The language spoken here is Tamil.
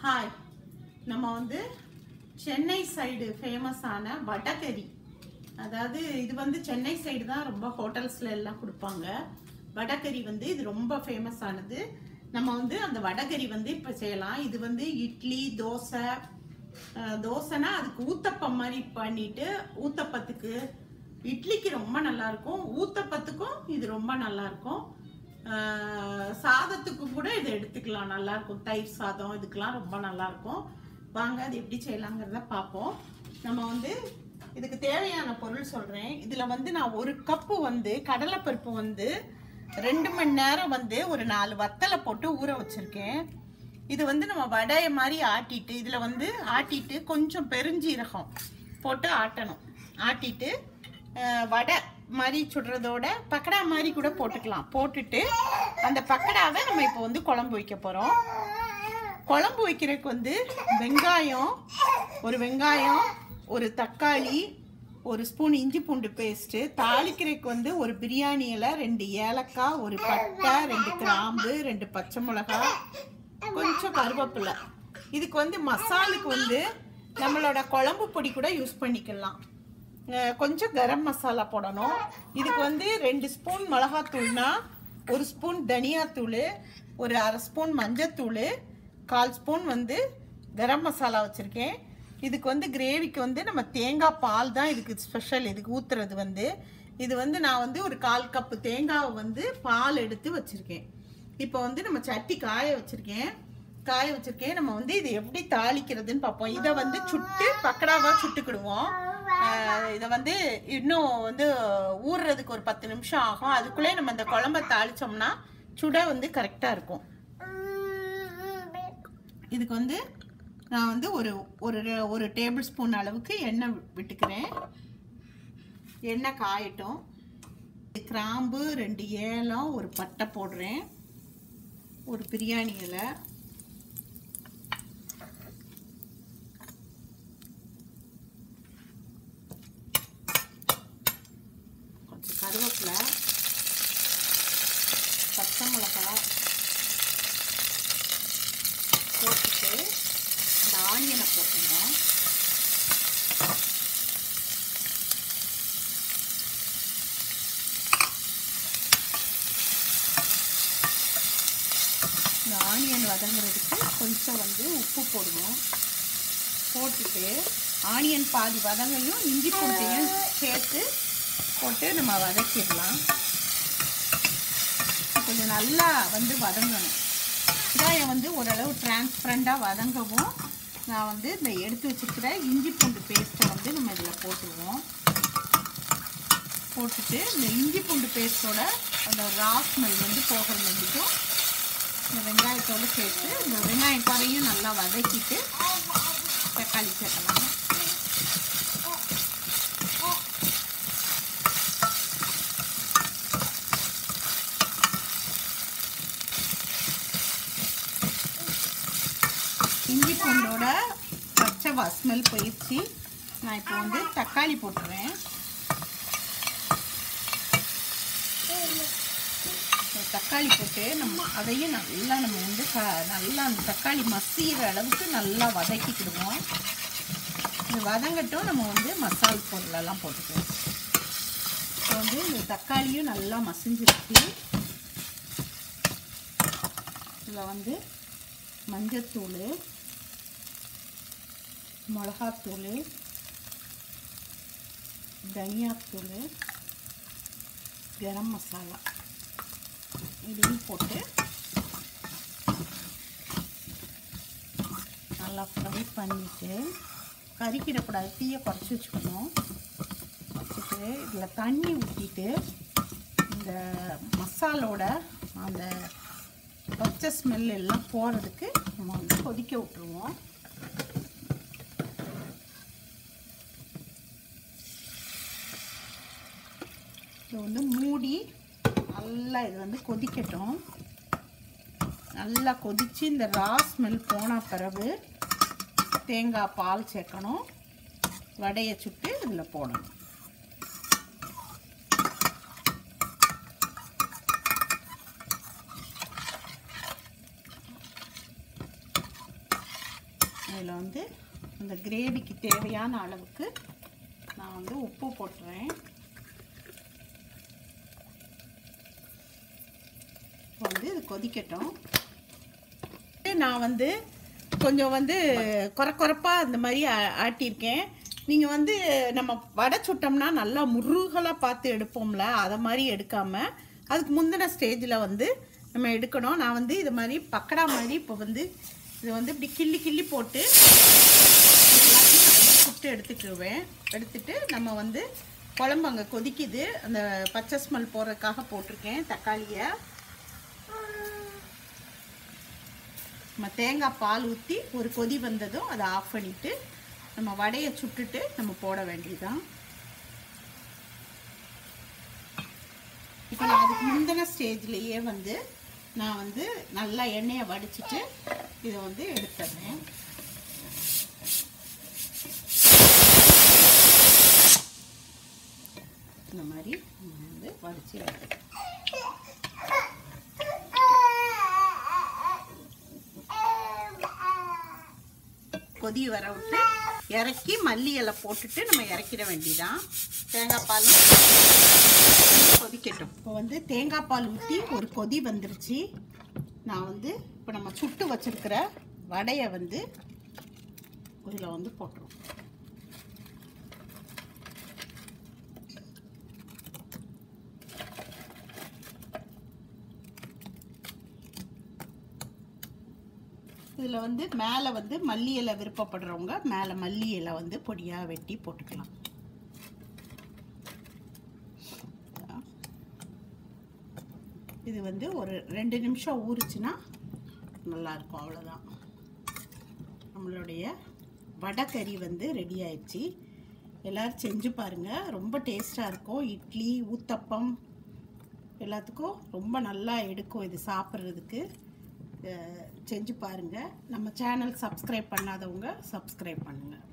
ஹாய் நம்ம வந்து சென்னை சைடு ஃபேமஸான வடகரி அதாவது இது வந்து சென்னை சைடு தான் ரொம்ப ஹோட்டல்ஸ்ல எல்லாம் கொடுப்பாங்க வடகரி வந்து இது ரொம்ப ஃபேமஸ் ஆனது நம்ம வந்து அந்த வடகரி வந்து இப்போ செய்யலாம் இது வந்து இட்லி தோசை அஹ், தோசைனா அதுக்கு ஊத்தப்பம் மாதிரி பண்ணிட்டு ஊத்தப்பத்துக்கு இட்லிக்கு ரொம்ப நல்லா இருக்கும் ஊத்தப்பத்துக்கும் இது ரொம்ப நல்லா இருக்கும் ஆஹ் சாதத்துக்கும் கூட இதை எடுத்துக்கலாம் நல்லா இருக்கும் தயிர் சாதம் இதுக்கெல்லாம் ரொம்ப நல்லா இருக்கும் வாங்க அது எப்படி செய்யலாங்கிறத பார்ப்போம் நம்ம வந்து இதுக்கு தேவையான பொருள் சொல்றேன் இதுல வந்து நான் ஒரு கப்பு வந்து கடலைப்பருப்பு வந்து ரெண்டு மணி நேரம் வந்து ஒரு நாலு வத்தலை போட்டு ஊற வச்சிருக்கேன் இது வந்து நம்ம வடையை மாதிரி ஆட்டிட்டு இதுல வந்து ஆட்டிட்டு கொஞ்சம் பெருஞ்சீரகம் போட்டு ஆட்டணும் ஆட்டிட்டு அஹ், வடை மாதிரி சுடுறதோட பக்கடா மாதிரி கூட போட்டுக்கலாம் போட்டுட்டு அந்த பக்கடாவை நம்ம இப்போ வந்து குழம்பு வைக்க போறோம் குழம்பு வைக்கிறதுக்கு வந்து வெங்காயம் ஒரு வெங்காயம் ஒரு தக்காளி ஒரு ஸ்பூன் இஞ்சி பூண்டு பேஸ்ட்டு தாளிக்கிறதுக்கு வந்து ஒரு பிரியாணி இலை ரெண்டு ஏலக்காய் ஒரு பட்டை ரெண்டு கிராம்பு ரெண்டு பச்சை மிளகாய் கொஞ்சம் கருவேப்பிலை இதுக்கு வந்து மசாலுக்கு வந்து நம்மளோட குழம்பு பொடி கூட யூஸ் பண்ணிக்கலாம் அஹ் கொஞ்சம் கரம் மசாலா போடணும் இதுக்கு வந்து ரெண்டு ஸ்பூன் மிளகாத்தூள்னா ஒரு ஸ்பூன் தனியாத்தூள் ஒரு அரை ஸ்பூன் மஞ்சத்தூள் கால் ஸ்பூன் வந்து கரம் மசாலா வச்சுருக்கேன் இதுக்கு வந்து கிரேவிக்கு வந்து நம்ம தேங்காய் பால் தான் இதுக்கு ஸ்பெஷல் இதுக்கு ஊற்றுறது வந்து இது வந்து நான் வந்து ஒரு கால் கப்பு தேங்காவை வந்து பால் எடுத்து வச்சுருக்கேன் இப்போ வந்து நம்ம சட்டி காய வச்சுருக்கேன் காய வச்சிருக்கேன் நம்ம வந்து இது எப்படி தாளிக்கிறதுன்னு பார்ப்போம் இதை வந்து சுட்டு பக்கடாவா சுட்டுக்கிடுவோம் ஆஹ் இதை வந்து இன்னும் வந்து ஊறுறதுக்கு ஒரு பத்து நிமிஷம் ஆகும் அதுக்குள்ளே நம்ம இந்த குழம்ப தாளிச்சோம்னா சுட வந்து கரெக்டாக இருக்கும் இதுக்கு வந்து நான் வந்து ஒரு ஒரு ஒரு டேபிள் ஸ்பூன் அளவுக்கு எண்ணெய் விட்டுக்கிறேன் எண்ணெய் காயட்டும் கிராம்பு ரெண்டு ஏலம் ஒரு பட்டை போடுறேன் ஒரு பிரியாணி இலை கொஞ்சம் கருவேப்பிலை பச்சை மிளகாய் போட்டுட்டு இந்த ஆனியனை போட்டுருவோம் இந்த ஆனியன் வதங்குறதுக்கு கொஞ்சம் வந்து உப்பு போடுவோம் போட்டுட்டு ஆனியன் பாதி வதங்கையும் இஞ்சி பூண்டையும் சேர்த்து போட்டு நம்ம வதக்கிடலாம் கொஞ்சம் நல்லா வந்து வதங்கணும் வெங்காயம் வந்து ஓரளவு டிரான்ஸ்பரண்டாக வதங்கவும் நான் வந்து இந்த எடுத்து வச்சிருக்கிற இஞ்சி பூண்டு பேஸ்ட்டை வந்து நம்ம இதில் போட்டுருவோம் போட்டுட்டு இந்த இஞ்சி பூண்டு பேஸ்ட்டோட அந்த ரா ஸ்மெல் வந்து போகிற வேண்டிக்கும் இந்த வெங்காயத்தோடு சேர்த்து இந்த வெங்காயம் குறையும் நல்லா வதக்கிட்டு தக்காளி சேர்க்கலாம் இஞ்சி பூண்டோட பச்சை வா ஸ்மெல் போயிடுச்சு நான் இப்போ வந்து தக்காளி போட்டுருவேன் இந்த தக்காளி போட்டு நம்ம அதையும் நல்லா நம்ம வந்து க நல்லா அந்த தக்காளி மசிகிற அளவுக்கு நல்லா வதக்கிக்கிடுவோம் இது வதங்கட்டும் நம்ம வந்து மசால் பொருளெல்லாம் போட்டுக்குவோம் இப்போ வந்து இந்த தக்காளியும் நல்லா மசிஞ்சிருச்சு இதில் வந்து மஞ்சத்தூள் மிளகாத்தூள் தனியாத்தூள் கரம் மசாலா இதையும் போட்டு நல்லா ஃப்ரை பண்ணிவிட்டு கறிக்கிடக்கூடாது தீயை குறைச்சி வச்சுக்கணும் வச்சுட்டு இதில் தண்ணி ஊற்றிட்டு இந்த மசாலோட அந்த பச்சை ஸ்மெல் எல்லாம் போகிறதுக்கு நம்ம வந்து கொதிக்க விட்டுருவோம் இது வந்து மூடி நல்லா இது வந்து கொதிக்கட்டும் நல்லா கொதித்து இந்த ரா ஸ்மெல் போன பிறகு தேங்காய் பால் சேர்க்கணும் வடையை சுட்டு இதில் போடணும் இதில் வந்து இந்த கிரேவிக்கு தேவையான அளவுக்கு நான் வந்து உப்பு போட்டுறேன் இப்போ வந்து இது கொதிக்கட்டும் நான் வந்து கொஞ்சம் வந்து குறை குறைப்பாக இந்த மாதிரி ஆ- ஆட்டியிருக்கேன் நீங்கள் வந்து நம்ம வடை சுட்டோம்னா நல்லா முருகலாக பார்த்து எடுப்போம்ல அதை மாதிரி எடுக்காமல் அதுக்கு முந்தின ஸ்டேஜில் வந்து நம்ம எடுக்கணும் நான் வந்து இது மாதிரி பக்கடா மாதிரி இப்போ வந்து இது வந்து இப்படி கிள்ளி கிள்ளி போட்டு எல்லாத்தையும் அப்படியே சுட்டு எடுத்துக்குவேன் எடுத்துட்டு நம்ம வந்து குழம்பு அங்கே கொதிக்குது அந்த பச்சை ஸ்மெல் போடுறதுக்காக போட்டிருக்கேன் தக்காளியை நம்ம தேங்காய் பால் ஊற்றி ஒரு கொதி வந்ததும் அதை ஆஃப் பண்ணிவிட்டு நம்ம வடையை சுட்டுட்டு நம்ம போட வேண்டியதுதான் இப்போ நான் அதுக்கு முந்தின ஸ்டேஜ்லேயே வந்து நான் வந்து நல்லா எண்ணெயை வடிச்சிட்டு இதை வந்து எடுத்துடுறேன் இந்த மாதிரி நம்ம வந்து வடித்து எடுத்துக்கலாம் கொதி வர விட்டு இறக்கி மல்லி இலை போட்டுட்டு நம்ம இறக்கிட வேண்டியதான் தேங்காய் பால் கொதிக்கட்டும் இப்போ வந்து தேங்காய் பால் ஊற்றி ஒரு கொதி வந்துருச்சு நான் வந்து இப்போ நம்ம சுட்டு வச்சிருக்கிற வடையை வந்து இதில் வந்து போட்டுருவோம் இதில் வந்து மேலே வந்து மல்லி இலை விருப்பப்படுறவங்க மேலே மல்லி இலை வந்து பொடியாக வெட்டி போட்டுக்கலாம் இது வந்து ஒரு ரெண்டு நிமிஷம் ஊறுச்சுன்னா நல்லாயிருக்கும் அவ்வளோதான் நம்மளுடைய வடைக்கறி வந்து ரெடி ஆயிடுச்சு எல்லோரும் செஞ்சு பாருங்கள் ரொம்ப டேஸ்ட்டாக இருக்கும் இட்லி ஊத்தப்பம் எல்லாத்துக்கும் ரொம்ப நல்லா எடுக்கும் இது சாப்பிட்றதுக்கு அஹ் செஞ்சு பாருங்கள் நம்ம சேனல் சப்ஸ்கிரைப் பண்ணாதவங்க சப்ஸ்கிரைப் பண்ணுங்கள்